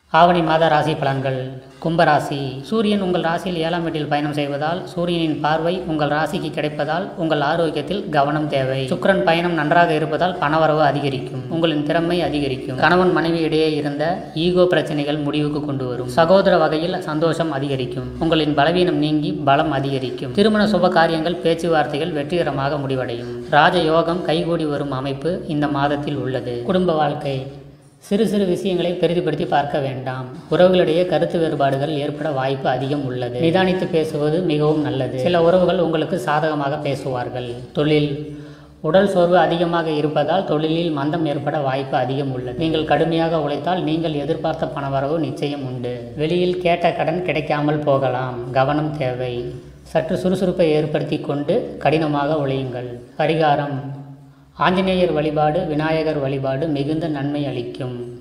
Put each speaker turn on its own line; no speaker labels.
ஆவணி மாத ராசி பலன்கள் கும்பராசி சூரியன் உங்கள் ராசியில் ஏழாம் வீட்டில் பயணம் செய்வதால் சூரியனின் பார்வை உங்கள் ராசிக்கு கிடைப்பதால் உங்கள் ஆரோக்கியத்தில் கவனம் தேவை சுக்கிரன் பயணம் நன்றாக இருப்பதால் பணவரவு அதிகரிக்கும் உங்களின் திறமை அதிகரிக்கும் கணவன் மனைவி இடையே இருந்த ஈகோ பிரச்சனைகள் முடிவுக்கு கொண்டு வரும் சகோதர வகையில் சந்தோஷம் அதிகரிக்கும் உங்களின் பலவீனம் நீங்கி பலம் அதிகரிக்கும் திருமண சுப காரியங்கள் பேச்சுவார்த்தைகள் வெற்றிகரமாக முடிவடையும் ராஜயோகம் கைகூடி வரும் அமைப்பு இந்த மாதத்தில் உள்ளது குடும்ப வாழ்க்கை சிறு சிறு விஷயங்களை பெரிதுபடுத்தி பார்க்க வேண்டாம் உறவுகளிடையே கருத்து வேறுபாடுகள் ஏற்பட வாய்ப்பு அதிகம் உள்ளது நிதானித்து பேசுவது மிகவும் நல்லது சில உறவுகள் உங்களுக்கு சாதகமாக பேசுவார்கள் தொழில் உடல் சோர்வு அதிகமாக இருப்பதால் தொழிலில் மந்தம் ஏற்பட வாய்ப்பு அதிகம் உள்ளது நீங்கள் கடுமையாக உழைத்தால் நீங்கள் எதிர்பார்த்த பணவரவு நிச்சயம் உண்டு வெளியில் கேட்ட கடன் கிடைக்காமல் போகலாம் கவனம் தேவை சற்று சுறுசுறுப்பை ஏற்படுத்தி கொண்டு கடினமாக உழையுங்கள் பரிகாரம் ஆஞ்சநேயர் வழிபாடு விநாயகர் வழிபாடு மிகுந்த நன்மை அளிக்கும்